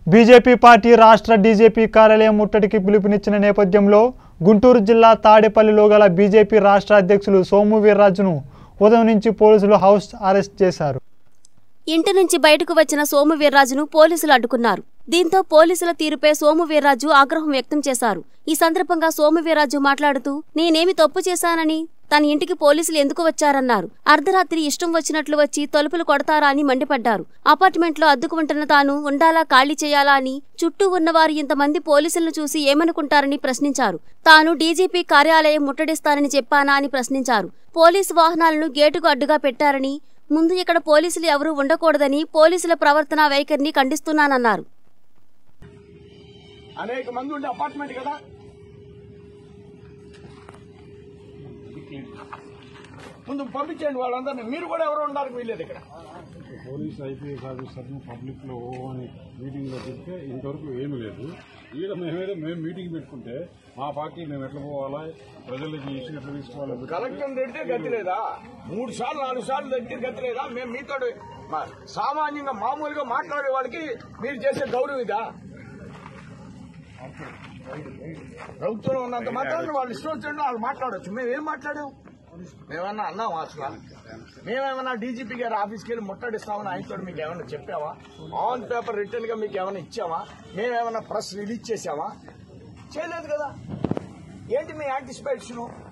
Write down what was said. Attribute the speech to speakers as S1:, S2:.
S1: BJP party రాష్ట్ర DGP కార్యాలయం ముట్టడికి పిలుపునిచ్చిన నేపథ్యంలో గుంటూరు జిల్లా తాడేపల్లిలో గల బీజేపీ రాష్ట్ర అధ్యక్షులు సోము వీర్రాజును ఉదయం నుంచి పోలీసులు హౌస్ అరెస్ట్ చేశారు
S2: ఇంటి నుంచి బయటకు వచ్చిన సోము వీర్రాజును పోలీసులు అడ్డుకున్నారు దీంతో పోలీసుల తీరుపై సోము వీర్రాజు ఆగ్రహం వ్యక్తం చేశారు ఈ సందర్భంగా సోము వీర్రాజు మాట్లాడుతూ నేనేమి తప్పు చేశానని తన ఇంటికి పోలీసులు ఎందుకు వచ్చారన్నారు అర్ధరాత్రి ఇష్టం వచ్చినట్లు వచ్చి తలుపులు కొడతారా అని మండిపడ్డారు అపార్ట్మెంట్లో అద్దుకు ఉంటున్న తాను ఉండాలా ఖాళీ చేయాలా అని చుట్టూ ఉన్నవారు ఇంతమంది పోలీసులను చూసి ఏమనుకుంటారని ప్రశ్నించారు తాను డీజీపీ కార్యాలయం ముట్టడిస్తానని చెప్పానా అని ప్రశ్నించారు పోలీసు వాహనాలను గేటుకు అడ్డుగా పెట్టారని ముందు ఇక్కడ పోలీసులు ఎవరూ ఉండకూడదని పోలీసుల ప్రవర్తన వైఖరిని ఖండిస్తున్నానన్నారు
S3: అనేక మంది ఉండే అపార్ట్మెంట్ కదా ముందు పంపించండి వాళ్ళందరినీ మీరు కూడా ఎవరు ఉండడానికి వీల్లేదు ఇక్కడ
S4: పోలీస్ ఐపీఎస్ ఆఫీసర్ను పబ్లిక్ లో ఓ అని మీటింగ్ లో చెప్తే ఇంతవరకు ఏమీ లేదు ఈడ మేమేదో మేము మీటింగ్ పెట్టుకుంటే మా పార్టీ మేము ఎట్లా పోవాలా ప్రజలకి ఇష్యూ ఎట్లా తీసుకోవాలి
S3: కలెక్టర్ తిడితే గతి లేదా మూడు సార్లు నాలుగు సార్లు దగ్గర గతి లేదా మేము మీతో మా- సామాన్యంగా మామూలుగా మాట్లాడే వాళ్ళకి మీరు చేసే గౌరవం ఇదా ప్రభుత్వంలో ఉన్నంత మాత్రం వాళ్ళు ఇష్టం వచ్చినట్టు వాళ్ళు మాట్లాడవచ్చు మేము ఏం మాట్లాడాం మేమన్నా అన్నాం అసలు మేమేమన్నా డీజీపీ గారి ఆఫీస్కి వెళ్ళి ముట్టడిస్తామని ఆయనతో మీకు ఏమైనా చెప్పావా ఆన్ పేపర్ రిటర్న్ గా మీకు ఏమైనా ఇచ్చామా మేమేమన్నా ప్రెస్ రిలీజ్ చేసామా చేయలేదు కదా ఏంటి మీ యాంటిసిపేషన్